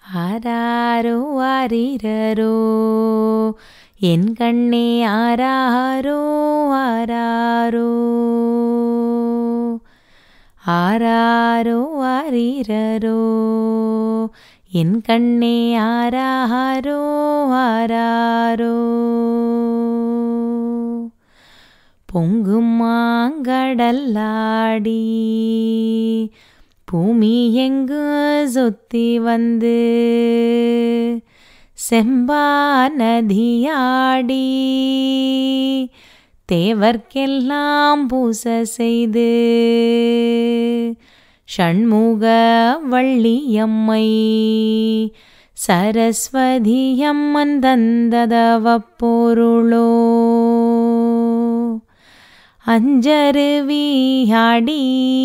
ஆராரோ ஆரிரரோ என் கண்ணே ஆராரோ ஆராரோ ஆராரோ ஆரிரரோ என் கண்ணே ஆராரோ ஆராரோ பொங்கும் மாங்கடல்லாடி பூமி எங்கு சுத்தி வந்து செம்பா நதியாடி தேவர்க்கெல்லாம் பூச செய்து ஷண்முக வள்ளியம்மை சரஸ்வதியம்மன் தந்ததவ பொருளோ அஞ்சருவியாடி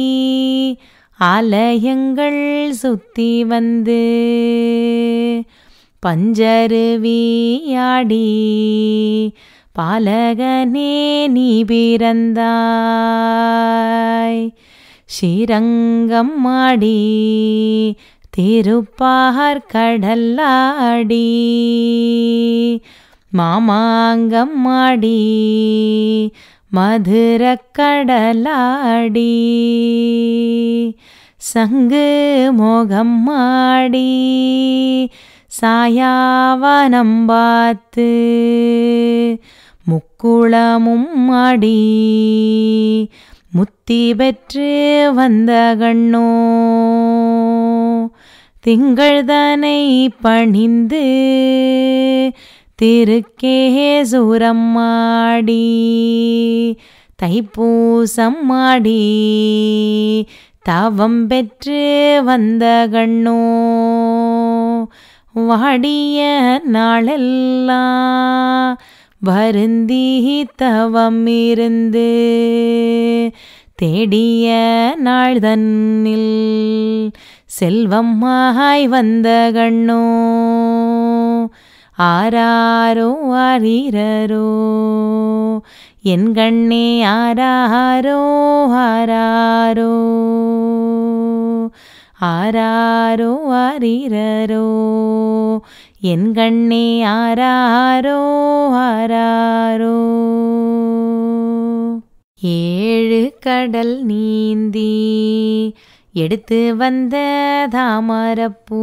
ஆலயங்கள் சுத்தி வந்து பஞ்சருவியாடி பாலகனே நீ பிறந்தாய் ஸ்ரீரங்கம் மாடி திருப்பார் கடல்லாடி மாமாங்கம் மாடி மதுரக்கடலாடி சங்கு மோகம் மாடி சாயாவனம் பார்த்து முக்குளமும் மாடி முத்தி பெற்று வந்த கண்ணோ திங்கள்தனை பணிந்து திருக்கேசூரம் மாடி தைப்பூசம் மாடி தவம் பெற்று வந்த கண்ணோ வாடிய நாளெல்லாம் வருந்தி தவம் இருந்து தேடிய நாள் தன்னில் செல்வம்மாய் வந்த கண்ணோ ஆராரோ ஆரிரரோ என் கண்ணே ஆராரோ ஆராரோ ஆராரோ ஆரிரரோ என் கண்ணே ஆராரோ ஆராரோ ஏழு கடல் நீந்தி எடுத்து வந்த தாமரப்பூ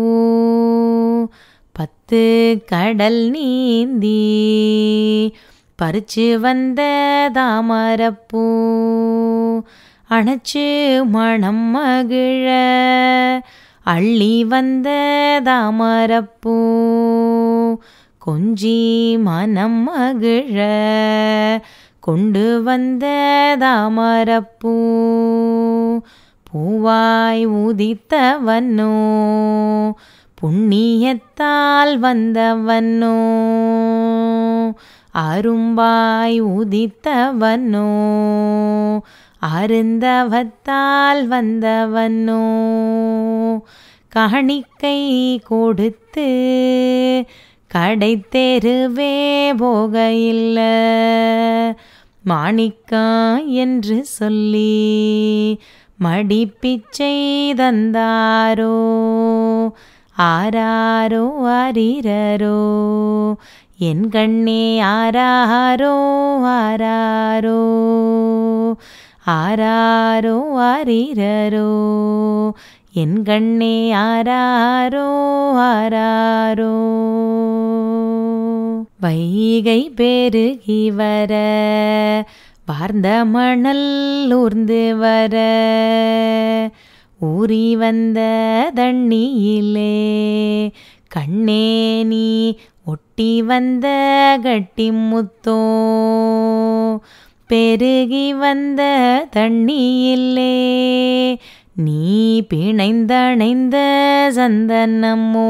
பத்து கடல் நீந்தி பறிச்சு வந்த தாமரப்பூ அணைச்சு மணம் மகிழ அள்ளி வந்த தாமரப்பூ கொஞ்சி மனம் மகிழ கொண்டு வந்த தாமரப்பூ பூவாய் உதித்தவனோ புண்ணியத்தால் வந்தவனோ அரும்பாய் உதித்தவனோ அருந்தவத்தால் வந்தவனோ காணிக்கை கொடுத்து கடை தெருவே போகையில்ல மாணிக்கம் என்று சொல்லி மடிப்பிச்சை தந்தாரோ ஆராரோ ஆரிரரோ என் கண்ணே ஆராரோ ஆராரோ ஆராரோ ஆரிரரோ என் கண்ணே ஆராரோ ஆராரோ வைகை பெருகி வர வார்ந்த மணல் ஊர்ந்து வர ஊறி வந்த தண்ணியிலே கண்ணே நீ ஒட்டி வந்த கட்டி முத்தோ பெருகி வந்த தண்ணியிலே நீ பிணைந்தணைந்த சந்தனமோ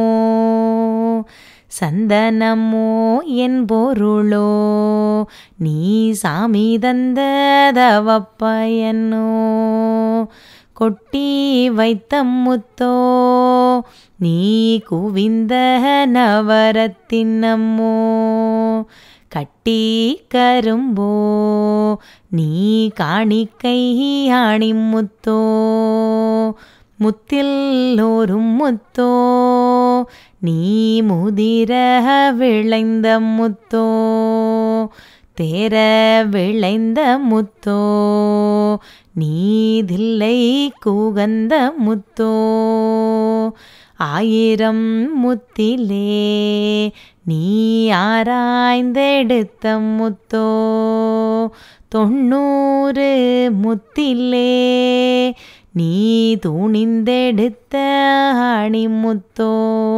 சந்தனமோ என் பொருளோ நீ சாமி தந்த தவப்பயனோ கொட்டி வைத்த முத்தோ நீ குவிந்த நவரத்தினமோ கட்டி கரும்போ நீ காணிக்கை ஆணி முத்தோ முத்தில் ஒரு முத்தோ நீ முதிர விளைந்த முத்தோ தேர விளைந்த முத்தோ நீதில்லை கூகந்த முத்தோ ஆயிரம் முத்திலே நீ ஆராய்ந்தெடுத்த முத்தோ தொண்ணூறு முத்திலே நீ துணிந்தெடுத்த ஆணிமுத்தோ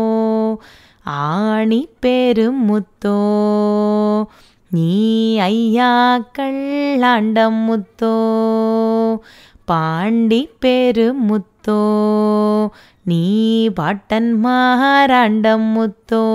ஆணி பெருமுத்தோ நீ ஐயாக்கள் ஆண்டம் முத்தோ பாண்டி பெருமுத்தோ நீ பாட்டன்மாராண்டம் முத்தோ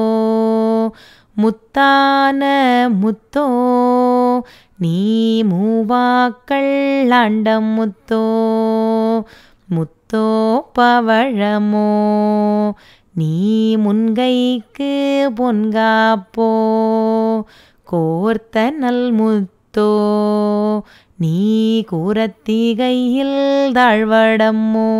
முத்தான முத்தோ நீ மூவாக்கள் ஆண்டம் முத்தோ முத்தோ பவழமோ நீ முன்கைக்கு பொன்காப்போ கோர்த்த நல் முத்தோ நீ கூரத்திகையில் தாழ்வடம்மோ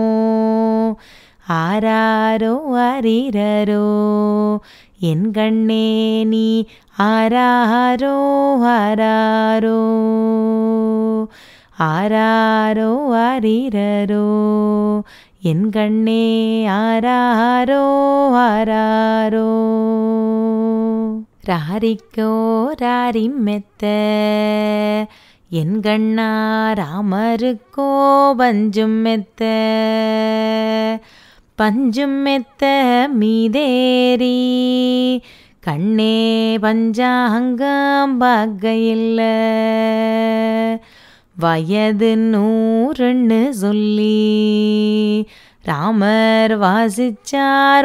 ஆராரோ அரிரரோ என் கண்ணே நீ ஆராரோ ஆராரோ ஆராரோ அரிரரோ என் கண்ணே ஆராரோ ஆராரோ ராரிக்கோ ராரி மெத்த என் கண்ணா ராமருக்கோ பஞ்சும் மெத்த பஞ்சும் மெத்த மீதேரி கண்ணே பஞ்சாங்கம் பகையில் வயது நூறுன்னு சொல்லி ராமர் வாசிச்சார்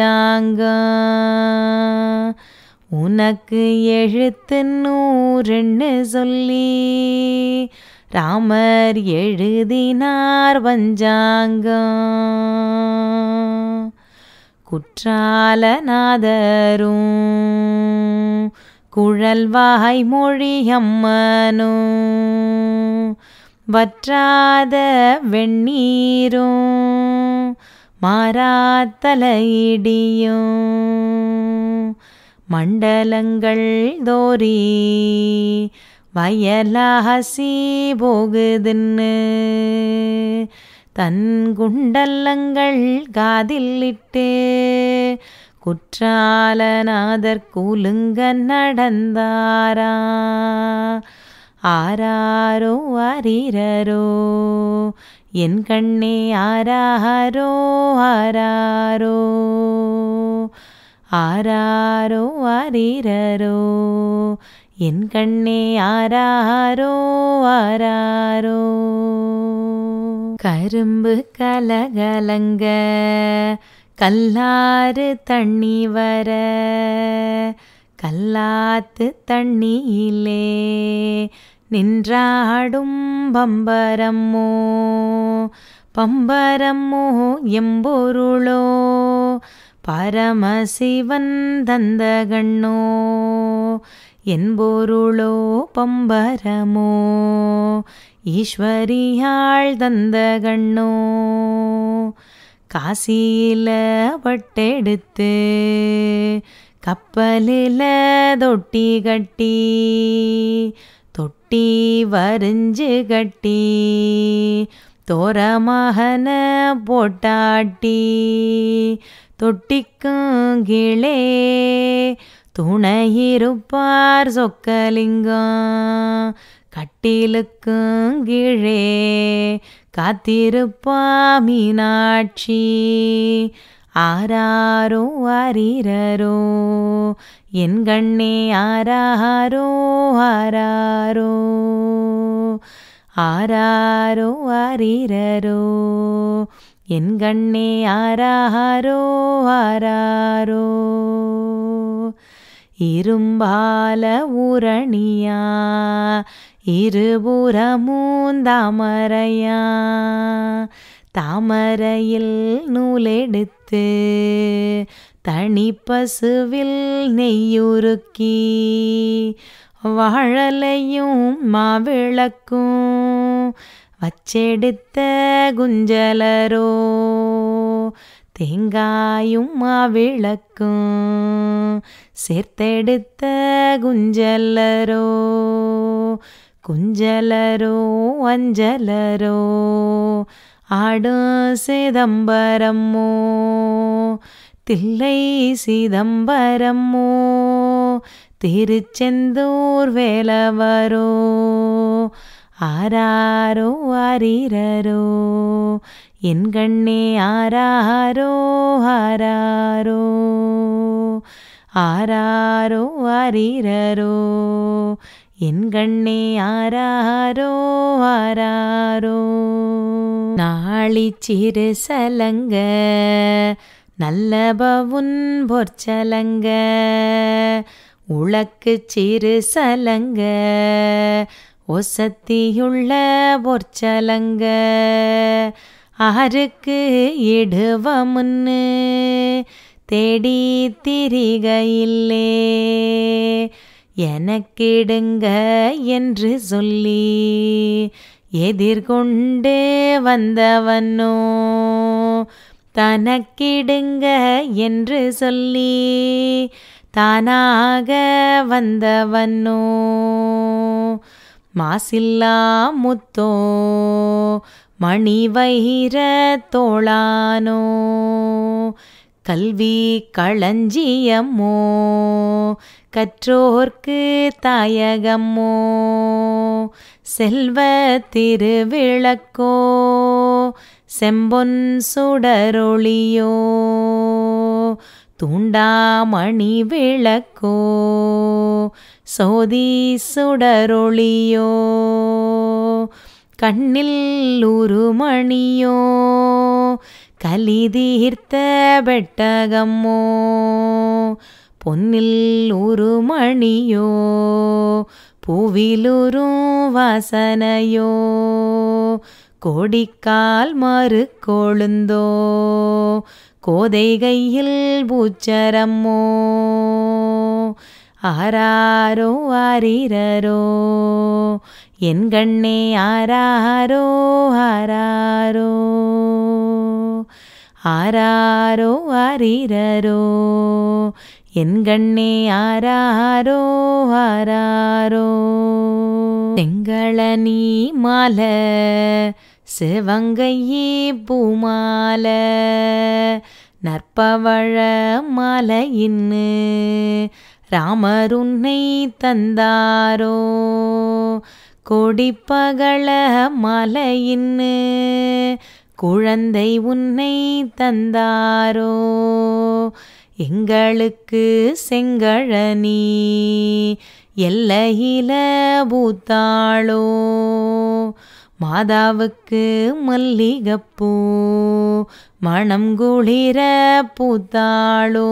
பஞ்சாங்கம் உனக்கு எழுத்து நூறுன்னு சொல்லி ராமர் எழுதினார் பஞ்சாங்கம் குற்றாலநாதரும் குழல்வாய் மொழியம்மனும் வற்றாத வெண்ணீரும் மாறாத்தலையிடியும் மண்டலங்கள் தோரி வயலாசி போகுதுன்னு தன் குண்டல்லங்கள் காதில்லிட்டு குற்றாலநாதர் கூலுங்க நடந்தாரா ஆராரோ அரிரரோ என் கண்ணே ஆராரோ ஆராரோ ஆராரோ அரிரரோ என் கண்ணே ஆராரோ ஆராரோ கரும்பு கலகலங்க கல்லாறு தண்ணி வர கல்லாத்து தண்ணியிலே நின்றாடும் பம்பரம்மோ பம்பரம்மோ எம்பொருளோ பரமசிவன் தந்த கண்ணோ என்பொருளோ பம்பரமோ ஈஸ்வரியாள் தந்த கண்ணோ காசியில பட்டெடுத்து கப்பலில் தொட்டி கட்டி தொட்டி வரிஞ்சு கட்டி தோரமகன போட்டாட்டி தொட்டிக்கும் கீழே துணையிருப்பார் சொக்கலிங்கம் கட்டிலுக்கும் கீழே காத்திருப்பா மீனாட்சி ஆராரோ அரிரரோ என் கண்ணே ஆராரோ ஆராரோ ஆராரோ அரிரரோ என் கண்ணே ஆராரோ ஆராரோ இரும்பால ஊரணியா இருபுறமும் தாமரையா தாமரையில் நூலெடுத்து தனிப்பசுவில் நெய்யுருக்கி வாழலையும் மாவிளக்கும் வச்செடுத்த குஞ்சலரோ தேங்காயும் மாவிளக்கும் சேர்த்தெடுத்த குஞ்சலரோ குஞ்சலரோ அஞ்சலரோ ஆடும் சிதம்பரமோ தில்லை சிதம்பரமோ திருச்செந்தூர் வேலவரோ ஆராரோ ஆரீரரோ என் கண்ணே ஆராரோ ஆராரோ ஆராரோ ஆரீரரோ என் கண்ணே ஆராரோ ஆராரோ நாளி சிறு சலங்க நல்லபவுன் பொற்சலங்க உளக்கு சிறு சலங்க ஒசத்தியுள்ள பொற்சலங்க ஆருக்கு இடுவமுன்னு தேடி திரிகையில்லே எனக்கிடுங்க என்று சொல்லி எதிர்கொண்டு வந்தவனோ தனக்கிடுங்க என்று சொல்லி தானாக வந்தவனோ மாசில்லா முத்தோ மணி வைர தோளானோ கல்வி களஞ்சியமோ கற்றோர்க்கு தாயகமோ செல்வ திருவிளக்கோ செம்பொன் சுடரொளியோ தூண்டாமணி விளக்கோ சோதி சுடரொளியோ கண்ணில் உருமணியோ கலி தீர்த்த பெட்டகமோ பொன்னில் உருமணியோ பூவிலுறும் வாசனையோ கோடிக்கால் மறு கொழுந்தோ கோதைகையில் பூச்சரமோ ஆராரோ ஆரீரரோ என் கண்ணே ஆராரோ ஆராரோ ஆராரோ ஆரீரரோ என் கண்ணே ஆராரோ ஆராரோ செங்களனி மாலை சிவங்கையே பூமால நற்பவழ மாலையின்னு ராமருன்னை தந்தாரோ கொடிப்பகள மலையின்னு குழந்தை உன்னை தந்தாரோ எங்களுக்கு செங்கழனி எல்லையில பூத்தாளோ மாதாவுக்கு மல்லிகப்பூ மணம் குளிர பூத்தாளோ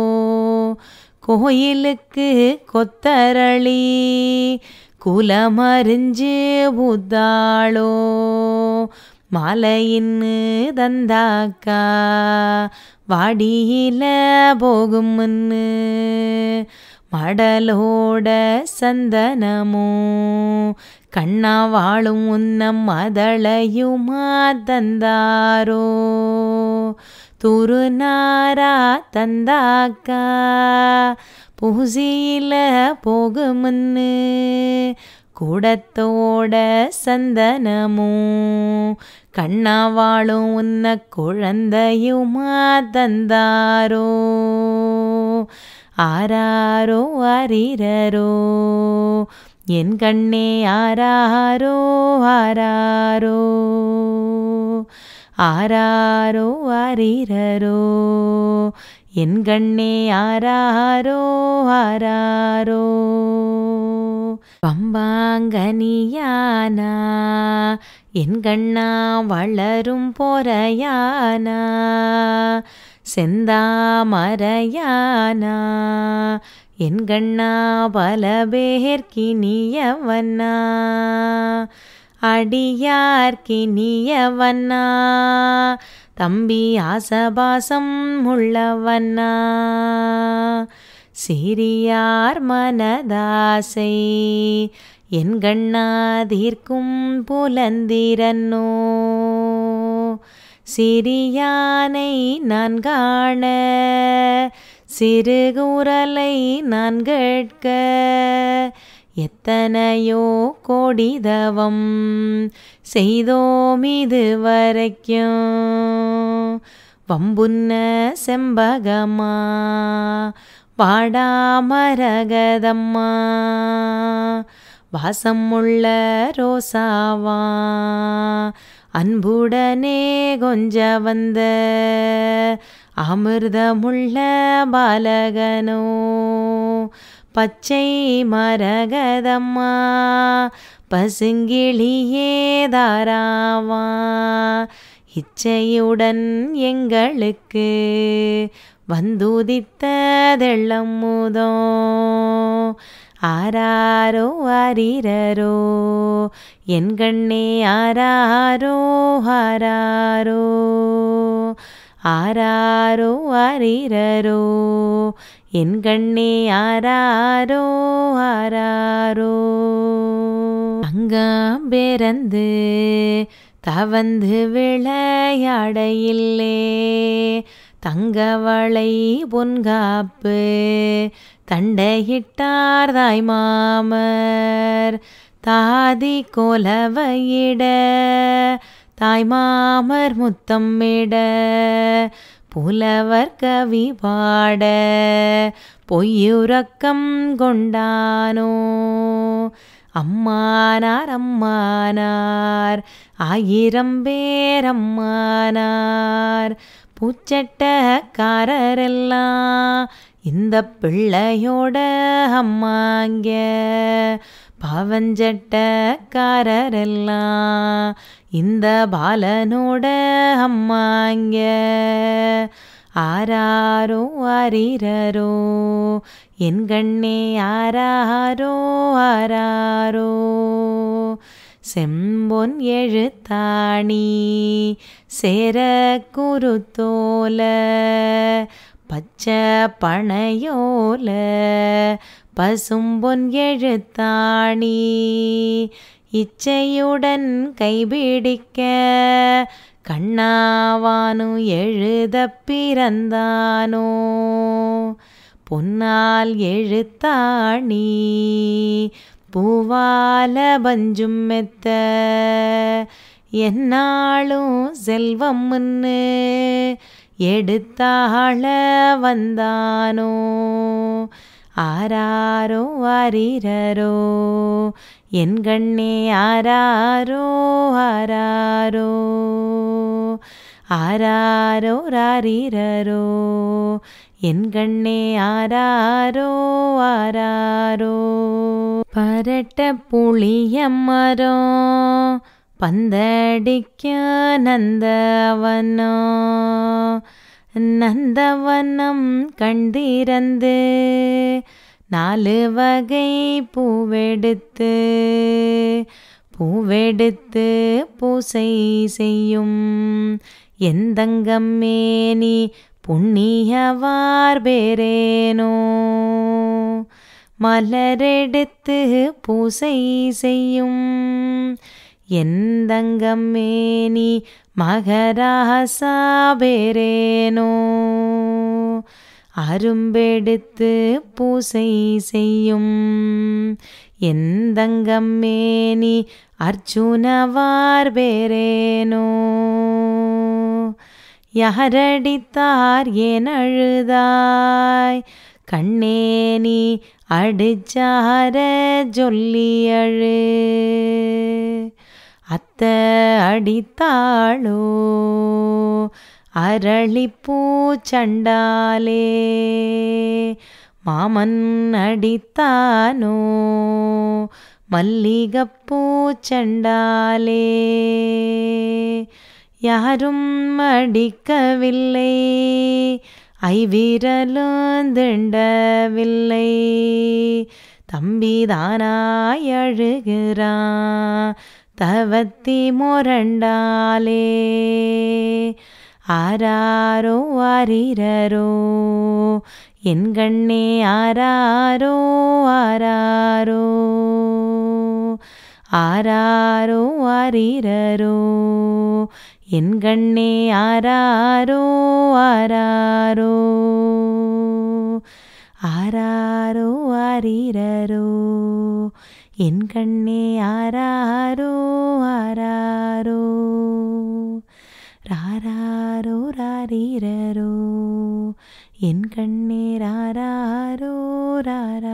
கோயிலுக்கு கொத்தரளி குலமறிஞ்சு பூத்தாளோ மாலையின்னு தந்தாக்கா வாடியில போகும்னு மடலோட சந்தனமோ கண்ணா வாழும் உன்னம் மதளையுமா தந்தாரோ துருநாரா தந்தாக்கா பூசியில போகுமுன்னு கூடத்தோட சந்தனமும் கண்ணா வாழும் உன்ன குழந்தையுமா தந்தாரோ ஆராரோ ஆரீரரோ என் கண்ணே ஆராரோ ஆராரோ ஆராரோ ஆரீரரோ என் கண்ணே ஆராரோ ஆராரோ பம்பாங்கனியானா என் கண்ணா வளரும் பொறையானா செந்தாமரையானா என் கண்ணா பல பேர்க்கினியவண்ணா அடியார்க்கினியவண்ணா தம்பி ஆசபாசம் உள்ளவண்ணா சிறியார் மனதாசை என் கண்ணா தீர்க்கும் புலந்திரன்னோ சிறியானை நான் காண சிறுகுரலை நான் கேட்க எத்தனையோ கோடிதவம் செய்தோம் இது வரைக்கும் வம்புன்ன செம்பகமா வாடாமரகதம்மா வாசமுள்ள ரோசாவா அன்புடனே கொஞ்ச வந்த அமிர்தமுள்ள பாலகனோ பச்சை மரகதம்மா பசுங்கிளியே தாராவா இச்சையுடன் எங்களுக்கு வந்துதித்ததெள்ளம் முதோ ஆராரோ ஆரீரரோ என் கண்ணே ஆராரோ ஆராரோ ஆராரோ ஆரீரரோ என் கண்ணே ஆராரோ ஆராரோ அங்காம் பிறந்து தவந்து விளையாடையில்லே தங்கவளை பொன்காப்பு தண்டையிட்டார் தாய் மாமர் தாதி கோலவையிட தாய்மாமர் முத்தம்மிட புலவர் கவி பாட பொய்யுறக்கம் கொண்டானோ அம்மானார் அம்மானார் ஆயிரம் பேர் அம்மானார் பூச்சட்டக்காரரெல்லாம் இந்த பிள்ளையோட அம்மாங்க பாவஞ்சட்டக்காரரெல்லாம் இந்த பாலனோட அம்மாங்க ஆராரோ ஆரீரரோ என் கண்ணே ஆராரோ ஆராரோ செம்பொன் எழுத்தாணி சேர குருத்தோல பச்சை பனையோல பசும்பொன் எழுத்தாணி இச்சையுடன் கைபிடிக்க கண்ணாவானு எழுத பிறந்தானோ பொன்னால் எழுத்தாணி பூவால பஞ்சும் மெத்த என்னாலும் செல்வம் முன்னு எடுத்தாள வந்தானோ ஆராரோ ஆரீரரோ என் கண்ணே ஆராரோ ஆராரோ ஆராரோ ராரீரரோ என் கண்ணே ஆராரோ ஆராரோ பரட்ட புளியம்மரோ பந்தடிக்க நந்தவனோ நந்தவனம் கண்டிரந்து நாலு வகை பூவெடுத்து பூவெடுத்து பூசை செய்யும் எந்தங்கம் மேனி புண்ணியவார் பேரேனோ மலரெடுத்து பூசை செய்யும் எந்தங்கம் மேனி மகராசா பேரேனோ அரும்பெடுத்து பூசை செய்யும் எந்தங்கம் மேனி அர்ஜுனவார் பேரேனோ யாரடித்தார் ஏன் அழுதாய் கண்ணேனி அடிச்சார சொல்லி அழு அத்த அடித்தாளோ அரளிப்பூ சண்டாலே மாமன் அடித்தானோ மல்லிகப்பூ சண்டாலே யாரும் அடிக்கவில்லை ஐவீரலும் திண்டவில்லை தம்பிதானாய் அழுகிறான் தவத்தி முரண்டாலே ஆராரோ ஆரீரரோ என் கண்ணே ஆராரோ ஆராரோ ஆராரோ ஆரீரரோ என் கண்ணே ஆராரோ ஆராரோ ஆராரோ ஆரீரரோ என் கண்ணே ஆராரோ ஆராரோ ராராரோ ராரீரரோ என் கண்ணே ராராரோ ராரா